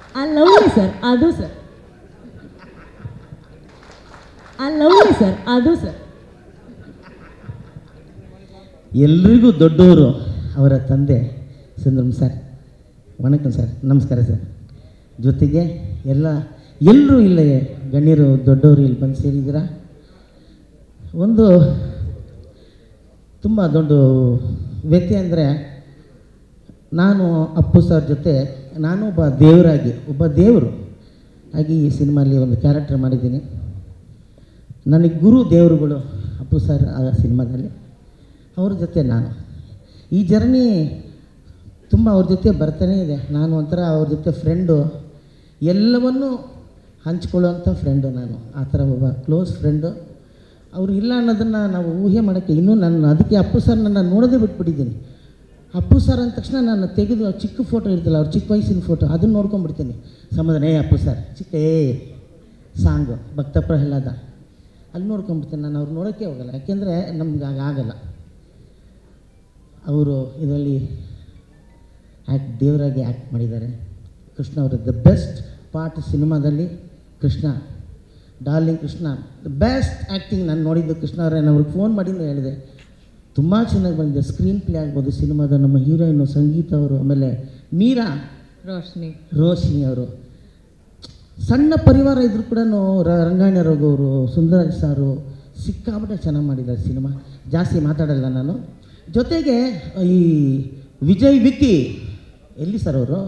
ಆ lovely sir ಅದು sir ಆ ಲವ್ಲಿ ಸರ್ ಅದು ಸರ್ ಎಲ್ರಿಗೂ ದೊಡ್ಡವರು ಅವರ ತಂದೆ ಸುಂದರಂ ಸರ್ ವಣಕಂ ಸರ್ ನಮಸ್ಕಾರ ಸರ್ ಜೊತೆಗೆ ಎಲ್ಲ ಎಲ್ಲರೂ ಇಲ್ಲೇ ಗಣ್ಯರು ದೊಡ್ಡವರು ಇಲ್ಲಿ ಬಂದು ಸೇರಿದ್ದೀರಾ ಒಂದು ತುಂಬ ದೊಡ್ಡ ವ್ಯಕ್ತಿ ಅಂದರೆ ನಾನು ಅಪ್ಪು ಸರ್ ಜೊತೆ ನಾನು ಒಬ್ಬ ದೇವರಾಗಿ ಒಬ್ಬ ದೇವರು ಆಗಿ ಈ ಸಿನಿಮಾಲಿ ಒಂದು ಕ್ಯಾರೆಕ್ಟರ್ ಮಾಡಿದ್ದೀನಿ ನನಗೆ ಗುರು ದೇವರುಗಳು ಅಪ್ಪು ಸರ್ ಆ ಸಿನಿಮಾದಲ್ಲಿ ಅವ್ರ ಜೊತೆ ನಾನು ಈ ಜರ್ನಿ ತುಂಬ ಅವ್ರ ಜೊತೆ ಬರ್ತಾನೇ ಇದೆ ನಾನು ಒಂಥರ ಅವ್ರ ಜೊತೆ ಫ್ರೆಂಡು ಎಲ್ಲವನ್ನೂ ಹಂಚ್ಕೊಳ್ಳೋವಂಥ ಫ್ರೆಂಡು ನಾನು ಆ ಥರ ಒಬ್ಬ ಕ್ಲೋಸ್ ಫ್ರೆಂಡು ಅವರು ಇಲ್ಲ ಅನ್ನೋದನ್ನು ನಾವು ಊಹೆ ಮಾಡೋಕ್ಕೆ ಇನ್ನೂ ನನ್ನ ಅದಕ್ಕೆ ಅಪ್ಪು ಸರ್ ನನ್ನ ನೋಡೋದೇ ಬಿಟ್ಬಿಟ್ಟಿದ್ದೀನಿ ಅಪ್ಪು ಸರ್ ಅಂದ ತಕ್ಷಣ ನಾನು ತೆಗೆದು ಆ ಚಿಕ್ಕ ಫೋಟೋ ಇರ್ತಲ್ಲ ಅವ್ರ ಚಿಕ್ಕ ವಯಸ್ಸಿನ ಫೋಟೋ ಅದನ್ನು ನೋಡ್ಕೊಂಡ್ಬಿಡ್ತೀನಿ ಸಮಾಧಾನ ಏ ಅಪ್ಪು ಸರ್ ಚಿಕ್ಕ ಏ ಸಾಂಗು ಭಕ್ತ ಪ್ರಹ್ಲಾದ ಅಲ್ಲಿ ನೋಡ್ಕೊಂಡ್ಬಿಡ್ತೀನಿ ನಾನು ಅವ್ರು ನೋಡೋಕ್ಕೆ ಹೋಗಲ್ಲ ಯಾಕೆಂದರೆ ನಮ್ಗೆ ಆಗ ಆಗಲ್ಲ ಅವರು ಇದರಲ್ಲಿ ಆ್ಯಕ್ಟ್ ದೇವರಾಗಿ ಆ್ಯಕ್ಟ್ ಮಾಡಿದ್ದಾರೆ ಕೃಷ್ಣ ಅವರು ದ ಬೆಸ್ಟ್ ಪಾರ್ಟ್ ಸಿನಿಮಾದಲ್ಲಿ Krishna Darling Krishna the best acting ನಾನು ನೋಡಿದ್ದು ಕೃಷ್ಣ ಅವರೇ ನಾನು ಅವ್ರಿಗೆ ಫೋನ್ ಮಾಡಿದ್ದು ಹೇಳಿದೆ ತುಂಬ ಚೆನ್ನಾಗಿ ಬಂದಿದೆ ಸ್ಕ್ರೀನ್ ಪ್ಲೇ ಆಗ್ಬೋದು ಸಿನಿಮಾದ ನಮ್ಮ ಹೀರೋಯಿನು ಸಂಗೀತ ಅವರು ಆಮೇಲೆ ಮೀರಾ ರೋಶ್ನಿ ರೋಶಿನಿ ಅವರು ಸಣ್ಣ ಪರಿವಾರ ಇದ್ರೂ ಕೂಡ ರಂಗಾಯಣ ರಘುವರು ಸುಂದರಾಜ್ ಸಾರು ಸಿಕ್ಕಾಪಟ್ಟೆ ಚೆನ್ನಾಗಿ ಮಾಡಿದ್ದಾರೆ ಸಿನಿಮಾ ಜಾಸ್ತಿ ಮಾತಾಡಲ್ಲ ನಾನು ಜೊತೆಗೆ ಈ ವಿಜಯ್ ವಿಕ್ಕಿ ಎಲ್ಲಿ ಸರ್ ಅವರು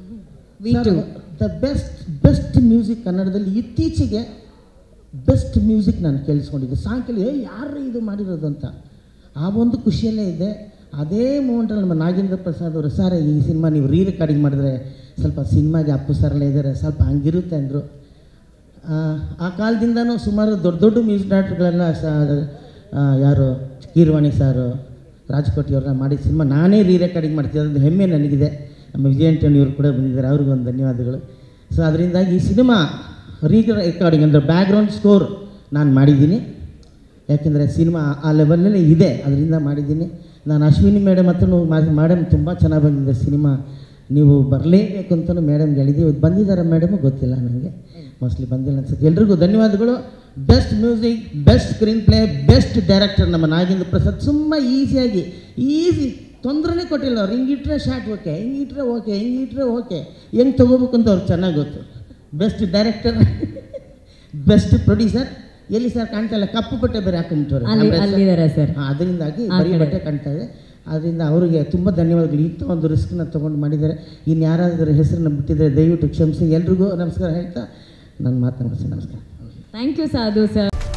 ದ ಬೆಸ್ಟ್ ಬೆಸ್ಟ್ ಮ್ಯೂಸಿಕ್ ಕನ್ನಡದಲ್ಲಿ ಇತ್ತೀಚೆಗೆ ಬೆಸ್ಟ್ ಮ್ಯೂಸಿಕ್ ನಾನು ಕೇಳಿಸ್ಕೊಂಡಿದ್ದೆ ಸಾಂಗ್ ಕೇಳಿ "ಏ, ಯಾರು ಇದು ಮಾಡಿರೋದು ಅಂತ ಆ ಒಂದು ಖುಷಿಯಲ್ಲೇ ಇದೆ ಅದೇ ಮೂಮೆಂಟಲ್ಲಿ ನಮ್ಮ ನಾಗೇಂದ್ರ ಪ್ರಸಾದ್ ಅವರು ಸರ್ ಈ ಸಿನಿಮಾ ನೀವು ರೀ ರೆಕಾರ್ಡಿಂಗ್ ಮಾಡಿದ್ರೆ ಸ್ವಲ್ಪ ಸಿನಿಮಾಗೆ ಅಪ್ಪು ಸರಲ್ಲ ಇದ್ದಾರೆ ಸ್ವಲ್ಪ ಹಂಗಿರುತ್ತೆ ಅಂದರು ಆ ಕಾಲದಿಂದನೂ ಸುಮಾರು ದೊಡ್ಡ ದೊಡ್ಡ ಮ್ಯೂಸಿಕ್ ಡೈರೆಕ್ಟರ್ಗಳೆಲ್ಲ ಸ ಆ, ಯಾರು ಕೀರ್ವಾಣಿ ಸಾರು ರಾಜ್ಕೋಟಿ ಅವ್ರನ್ನ ಮಾಡಿದ ಸಿನಿಮಾ ನಾನೇ ರೀ ರೆಕಾರ್ಡಿಂಗ್ ಮಾಡ್ತಿದ್ದೆ ಅದೊಂದು ಹೆಮ್ಮೆ ನನಗಿದೆ ನಮ್ಮ ವಿಜಯ ಆಂಟೋನಿ ಅವರು ಕೂಡ ಬಂದಿದ್ದಾರೆ ಅವ್ರಿಗೂ ಒಂದು ಧನ್ಯವಾದಗಳು ಸೊ ಅದರಿಂದಾಗಿ ಈ ಸಿನಿಮಾ ರೀ ರೆಕಾರ್ಡಿಂಗ್ ಅಂದರೆ ಬ್ಯಾಕ್ಗ್ರೌಂಡ್ ಸ್ಕೋರ್ ನಾನು ಮಾಡಿದ್ದೀನಿ ಯಾಕೆಂದರೆ ಸಿನಿಮಾ ಆ ಲೆವೆಲಲ್ಲಿ ಇದೆ ಅದರಿಂದ ಮಾಡಿದ್ದೀನಿ ನಾನು ಅಶ್ವಿನಿ ಮೇಡಮ್ ಹತ್ರನೂ ಮೇಡಮ್ ತುಂಬ ಚೆನ್ನಾಗಿ ಬಂದಿದೆ ಸಿನಿಮಾ ನೀವು ಬರಲೇಬೇಕು ಅಂತಲೂ ಮೇಡಮ್ಗೆ ಹೇಳಿದ್ದೀವಿ ಬಂದಿದ್ದಾರೆ ಮೇಡಮು ಗೊತ್ತಿಲ್ಲ ನನಗೆ ಮೋಸ್ಟ್ಲಿ ಬಂದಿಲ್ಲ ಅನ್ಸುತ್ತೆ ಎಲ್ರಿಗೂ ಧನ್ಯವಾದಗಳು best music best screenplay best director ನಮ್ಮ ನಾಗೇಂದ್ರ ಪ್ರಸಾದ್ ತುಂಬ ಈಸಿಯಾಗಿ ಈಸಿ ತೊಂದರೆನೇ ಕೊಟ್ಟಿಲ್ಲ ಅವ್ರು ಹಿಂಗಿಟ್ರೆ ಶಾರ್ಟ್ ಓಕೆ ಹಿಂಗಿಟ್ರೆ ಓಕೆ ಹಿಂಗಿಟ್ರೆ ಓಕೆ ಹೆಂಗೆ ತೊಗೋಬೇಕು ಅಂತ ಅವ್ರಿಗೆ ಚೆನ್ನಾಗಿ ಗೊತ್ತು ಬೆಸ್ಟ್ ಡೈರೆಕ್ಟರ್ ಬೆಸ್ಟ್ ಪ್ರೊಡ್ಯೂಸರ್ ಎಲ್ಲಿ ಸರ್ ಕಾಣ್ತಾ ಇಲ್ಲ ಕಪ್ಪು ಬಟ್ಟೆ ಬೇರೆ ಹಾಕೊಂಡ್ಬಿಟ್ಟವ್ರೆ ಅಲ್ಲಿ ಅಲ್ಲಿದ್ದಾರೆ ಸರ್ ಹಾಂ ಅದರಿಂದಾಗಿ ಆ ಬರೀ ಕಡೆ. ಬಟ್ಟೆ ಕಾಣ್ತಾ ಇದೆ ಅದರಿಂದ ಅವರಿಗೆ ತುಂಬ ಧನ್ಯವಾದಗಳು ಇಂಥ ಒಂದು ರಿಸ್ಕ್ನ ತೊಗೊಂಡು ಮಾಡಿದ್ದಾರೆ ಇನ್ನು ಯಾರಾದರೂ ಹೆಸರನ್ನ ಬಿಟ್ಟಿದ್ದಾರೆ ದಯವಿಟ್ಟು ಕ್ಷಮಿಸಿ ಎಲ್ರಿಗೂ ನಮಸ್ಕಾರ ಹೇಳ್ತಾ ನನ್ನ ಮಾತನ್ನ ಮುಗಿಸಿ ನಮಸ್ಕಾರ ಥ್ಯಾಂಕ್ ಯು ಸಾಧು ಸರ್